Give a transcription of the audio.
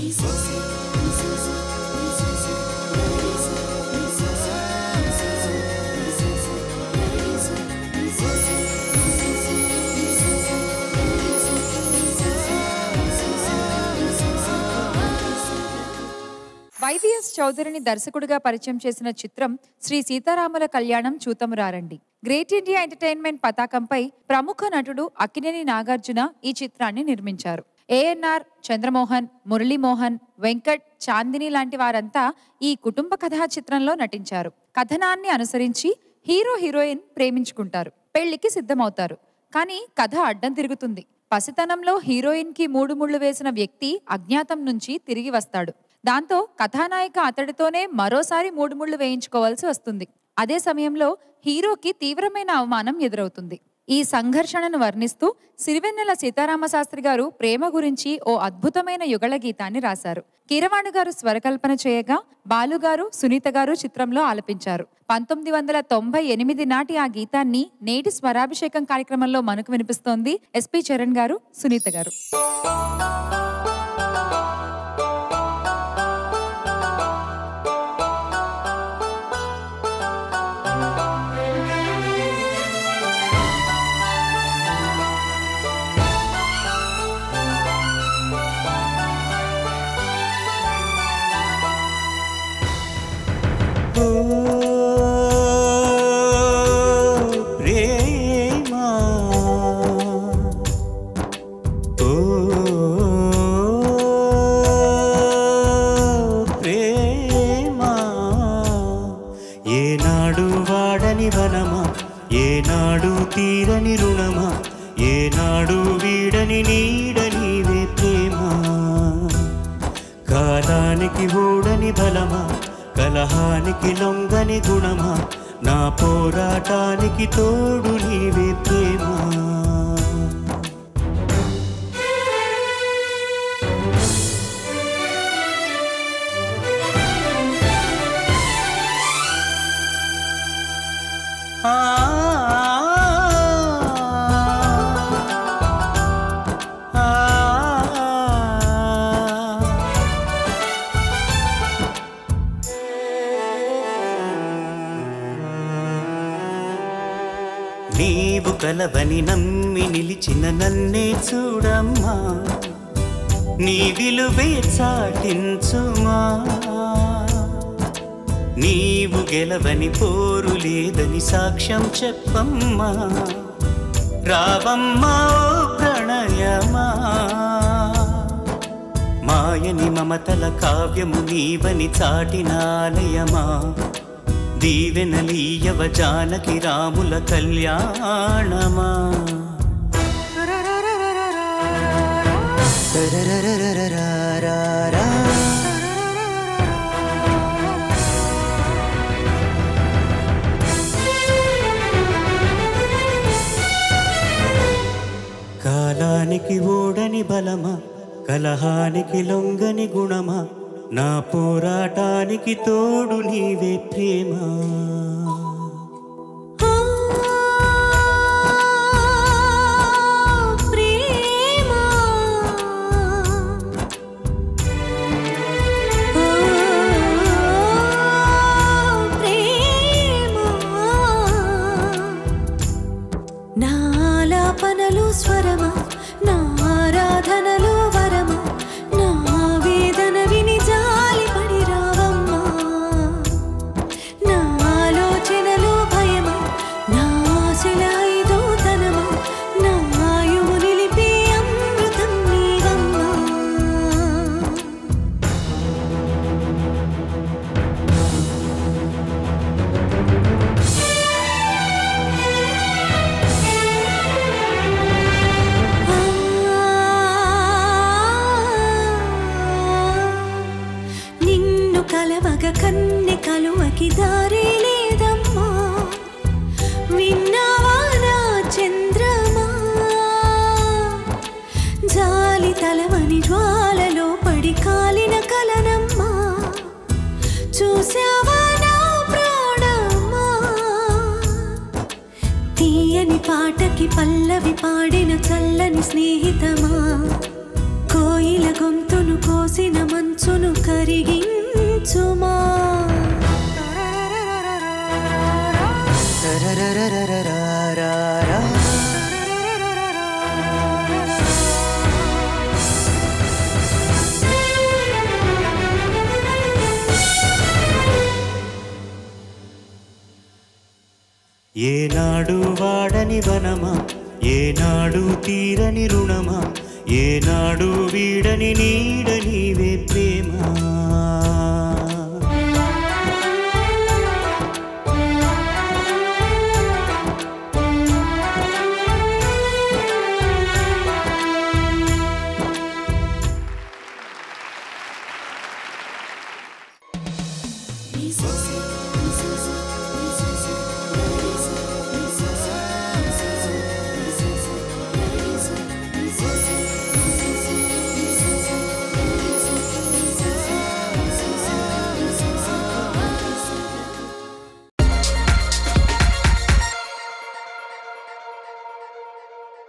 YVS చౌదరిని దర్శకుడిగా పరిచయం చేసిన చిత్రం శ్రీ సీతారాముల కళ్యాణం చూతమురారండి గ్రేట్ ఇండియా ఎంటర్టైన్మెంట్ పతాకంపై ప్రముఖ నటుడు అక్కినేని నాగార్జున ఈ చిత్రాన్ని నిర్మించారు ఏఎన్ఆర్ చంద్రమోహన్ మురళీమోహన్ వెంకట్ చాందిని లాంటి వారంతా ఈ కుటుంబ కథా చిత్రంలో నటించారు కథనాన్ని అనుసరించి హీరో హీరోయిన్ ప్రేమించుకుంటారు పెళ్లికి సిద్ధమవుతారు కానీ కథ అడ్డం తిరుగుతుంది పసితనంలో హీరోయిన్ కి మూడు ముళ్ళు వేసిన వ్యక్తి అజ్ఞాతం నుంచి తిరిగి వస్తాడు దాంతో కథానాయిక అతడితోనే మరోసారి మూడు ముళ్ళు వేయించుకోవాల్సి వస్తుంది అదే సమయంలో హీరోకి తీవ్రమైన అవమానం ఎదురవుతుంది ఈ సంఘర్షణను వర్ణిస్తూ సిరివెన్నెల సీతారామ శాస్త్రి గారు ప్రేమ గురించి ఓ అద్భుతమైన యుగళ గీతాన్ని రాశారు కీరవాణి గారు స్వరకల్పన చేయగా బాలుగారు సునీత గారు చిత్రంలో ఆలపించారు పంతొమ్మిది వందల తొంభై ఎనిమిది నాటి ఆ గీతాన్ని నేటి స్వరాభిషేకం కార్యక్రమంలో మనకు వినిపిస్తోంది ఎస్పి చరణ్ గారు సునీత గారు ఓ ప్రేమా ఓ ప్రేమా ఏనాడు వాడని వనమా ఏనాడు తీరని రుణమా ఏనాడు వీడని నీడ నీవే ప్రేమా కాలానికి ఓడని బలమా కలహానికి లొంగని గుణమా నా పోరాటానికి తోడు నీవే ప్రేమా ఆ ఆ నీవు కలవని నమ్మి నిలిచిన నన్నే చూడమ్మా నీ విలువే చాటించుమా నీవు గెలవని పోరు లేదని సాక్ష్యం చెప్పమ్మా రావమ్మా ఓ ప్రణయమా మాయని మమతల కావ్యము నీవని చాటినాలయమా దీవెనలీయవ జానకి రాముల కళ్యాణమా కాలానికి ఓడని బలమా కలహానికి లొంగని గుణమా నా పోరాటానికి తోడు నీవే ప్రేమా ప్రేమా నాలాపనలు స్వరమా నా ఆరాధనలు వరమా నా వేదన విని జాలి పడి రావమ్మా నా ఆలోచనలు భయమా నా ఆశల ఐదోతనమా నా ఆయువు నిలిపే అమృతం నీవమ్మా నిన్ను కలవగ కన్నె కలువకి దారి లేదమ్మా విన్నావా నా చంద్రమా జాలి తలవని జ్వాలలో పడి కాలిన కలనమ్మా చూసావా నా ప్రాణమా తీయని పాటకి పల్లవి పాడిన చల్లని స్నేహితమా కోయిల గొంతును కోసిన మంచును కరిగించుమా ఏనాడు వాడని వనమా ఏనాడు తీరని రుణమా ఏనాడు వీడని నీడ నీవే ప్రేమ